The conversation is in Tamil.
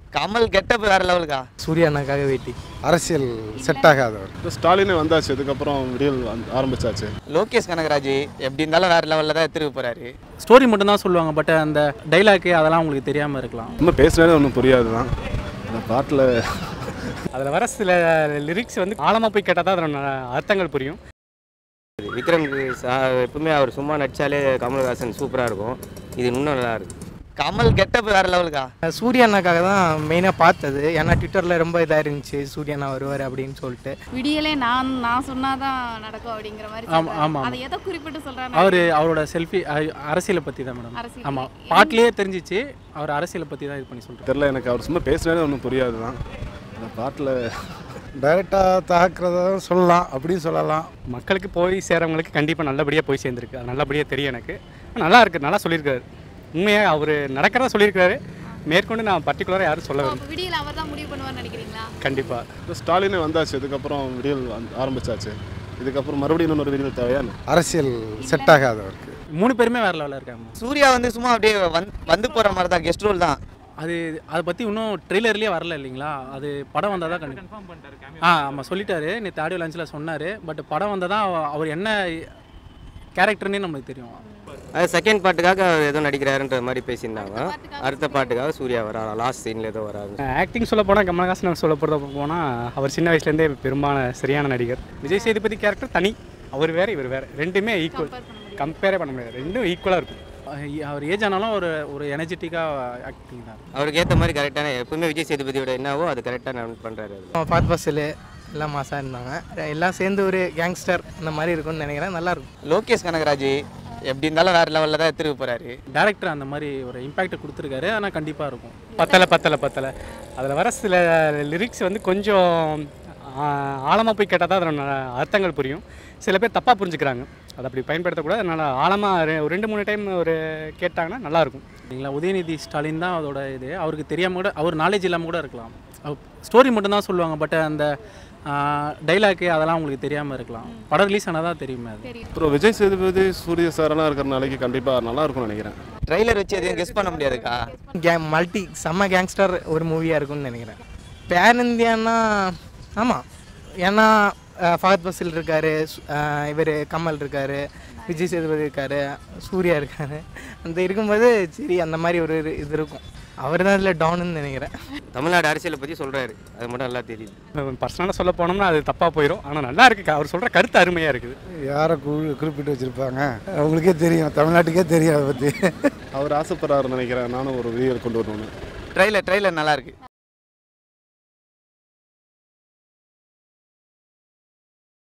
கமல் கெட்டப் வேற லெவலுக்கா சூர்யா அண்ணாக்காக வெயிட்டி அரசியல் செட் ஆகாதவர் இப்போ ஸ்டாலினே வந்தாச்சு இதுக்கப்புறம் விடியல் வந்து ஆரம்பிச்சாச்சு லோகேஷ் கனகராஜ் எப்படி இருந்தாலும் வேற லெவலில் தான் எடுத்துட்டு போறாரு ஸ்டோரி மட்டும்தான் சொல்லுவாங்க பட் அந்த டைலாக்கு அதெல்லாம் உங்களுக்கு தெரியாமல் இருக்கலாம் இன்னும் பேசுனாலே ஒன்றும் புரியாது தான் அந்த பாட்டில் அதில் வர சில லிரிக்ஸ் வந்து ஆழமாக போய் கேட்டால் தான் அதோட அர்த்தங்கள் புரியும் விக்ரம் எப்பவுமே அவர் சும்மா நடிச்சாலே கமல்ஹாசன் சூப்பராக இருக்கும் இது இன்னும் நல்லா இருக்கு கமல் கெட்டப் வேற லெவலுக்கா சூர்யா அண்ணாக்காக தான் மெயினாக பார்த்தது ஏன்னா ட்விட்டரில் ரொம்ப இதாக இருந்துச்சு சூர்யா அண்ணா வருவார் அப்படின்னு சொல்லிட்டு விடியலே நான் நான் சொன்னாதான் நடக்கும் அப்படிங்கிற மாதிரி ஆமா, சொல்றாரு. ஆமா, அதை எதை குறிப்பிட்டு சொல்றாரு அவர் அவரோட செல்ஃபி அரசியலை பற்றி தான் மேடம் அரசியல் ஆமாம் பத்தி. பாட்டிலேயே தெரிஞ்சிச்சு அவர் அரசியலை பற்றி தான் இது பண்ணி சொல்கிறார் தெரில எனக்கு அவர் சும்மா பேசுனாலே ஒன்றும் புரியாது தான் அந்த பாட்டில் டைரெக்டாக தாக்குறதும் சொல்லலாம் அப்படின்னு சொல்லலாம் மக்களுக்கு போய் சேரவங்களுக்கு கண்டிப்பாக நல்லபடியாக போய் சேர்ந்துருக்கு அது நல்லபடியாக தெரியும் எனக்கு நல்லா இருக்கு நல்லா சொல்லியிருக்காரு உண்மையாக அவர் நடக்கிறதா சொல்லியிருக்காரு மேற்கொண்டு நான் பர்டிகுலராக யாரும் சொல்ல அப்போ விரும்பல விடியல் அவர் தான் முடிவு பண்ணுவார்னு நினைக்கிறீங்களா கண்டிப்பாக இப்போ ஸ்டாலினே வந்தாச்சு இதுக்கப்புறம் விடியல் வந்து ஆரம்பிச்சாச்சு இதுக்கப்புறம் மறுபடியும் இன்னொரு விடியல் தேவையா அரசியல் செட் ஆகாதவருக்கு மூணு பேருமே வேறு லெவலில் இருக்காங்க சூர்யா வந்து சும்மா அப்படியே வந்து வந்து போற மாதிரி தான் கெஸ்ட் ரோல் தான் அது அதை பற்றி இன்னும் ட்ரெய்லர்லேயே வரல இல்லைங்களா அது படம் வந்தால் தான் கண்டிப்பாக ஆ ஆமாம் சொல்லிட்டாரு நேற்று ஆடியோ லான்ச்சில் சொன்னார் பட் படம் வந்தால் தான் அவர் என்ன கேரக்டர்னே நம்மளுக்கு தெரியும் அது செகண்ட் பாட்டுக்காக அவர் ஏதோ நடிக்கிறாருன்ற மாதிரி பேசியிருந்தாங்க அடுத்த பாட்டுக்காக சூர்யா வராரா லாஸ்ட் சீனில் ஏதோ வராரு ஆக்டிங் சொல்ல போனால் கமல்ஹாசன் சொல்ல போகிறத போனால் அவர் சின்ன வயசுலேருந்தே பெரும்பான சரியான நடிகர் விஜய் சேதுபதி கேரக்டர் தனி அவர் வேறு இவர் வேறு ரெண்டுமே ஈக்குவல் கம்பேர் பண்ண முடியாது கம்பேரே பண்ண முடியாது ரெண்டும் ஈக்குவலாக இருக்கும் அஹ் அவர் ஏஜ் ஆனாலும் ஒரு ஒரு எனர்ஜெட்டிக்காக ஆக்டிங் தான் அவருக்கு ஏற்ற மாதிரி கரெக்டான எப்பவுமே விஜய் சேதுபதியோட என்னவோ அது கரெக்டாக பண்ணுறாரு பாத் பஸ்ஸில் எல்லாம் மாசாக இருந்தாங்க எல்லாம் சேர்ந்து ஒரு கேங்ஸ்டர் இந்த மாதிரி இருக்கும்னு நினைக்கிறேன் நல்லாயிருக்கும் லோகேஷ் கனகராஜ் எப்படி இருந்தாலும் வேற லெவலில் தான் எடுத்துட்டு போறாரு டேரக்டர் அந்த மாதிரி ஒரு இம்பாக்ட் கொடுத்துருக்காரு ஆனால் கண்டிப்பாக இருக்கும் பத்தலை பத்தலை பத்தலை அதில் வர சில லிரிக்ஸ் வந்து கொஞ்சம் ஆழமாக போய் கேட்டால் தான் அதோட அர்த்தங்கள் புரியும் சில பேர் தப்பாக புரிஞ்சுக்கிறாங்க அதை அப்படி பயன்படுத்தக்கூடாது அதனால் ஆழமாக ஒரு ரெண்டு மூணு டைம் ஒரு கேட்டாங்கன்னா நல்லாயிருக்கும் இல்லைங்களா உதயநிதி ஸ்டாலின் தான் அதோட இது அவருக்கு தெரியாமல் கூட அவர் நாலேஜ் இல்லாமல் கூட இருக்கலாம் ஸ்டோரி மட்டும்தான் சொல்லுவாங்க பட் அந்த டைலாக்கு அதெல்லாம் உங்களுக்கு தெரியாமல் இருக்கலாம் படம் ரிலீஸ் ஆனால் தான் தெரியுமே அது தெரியும் அப்புறம் விஜய் சேதுபதி சூரிய சாரெல்லாம் இருக்கிற நாளைக்கு கண்டிப்பாக நல்லா இருக்கும்னு நினைக்கிறேன் ட்ரைலர் வச்சு எதையும் கெஸ் பண்ண முடியாதுக்கா கே மல்டி செம்ம கேங்ஸ்டர் ஒரு மூவியாக இருக்கும்னு நினைக்கிறேன் பேன் இந்தியான்னா ஆமாம் ஏன்னா அஹ், ஃபஹத் பசில் இருக்கார் இவர் கமல் இருக்கார் விஜய் சேதுபதி இருக்கார் சூர்யா இருக்கார் அந்த இருக்கும்போது சரி அந்த மாதிரி ஒரு இது- இது இருக்கும் அவர் தான் இதில் டவுனுன்னு நினைக்கிறேன் தமிழ்நாடு அரசியலை பற்றி சொல்கிறாரு அது மட்டும் நல்லா தெரியுது பர்சனலாக சொல்ல போனோம்னா அது தப்பாக போயிடும் ஆனால் நல்லா இருக்கு அவர் சொல்கிற கருத்து அருமையாக இருக்குது யாரை குறி குறிப்பிட்டு வச்சுருப்பாங்க அவங்களுக்கே தெரியும் தமிழ்நாட்டுக்கே தெரியும் அதை பற்றி அவர் ஆசைப்படுறாருன்னு நினைக்கிறேன் நானும் ஒரு விடியல் கொண்டு வரணும்னு ட்ரைலர் ட்ரைலர் நல்லா இருக்கு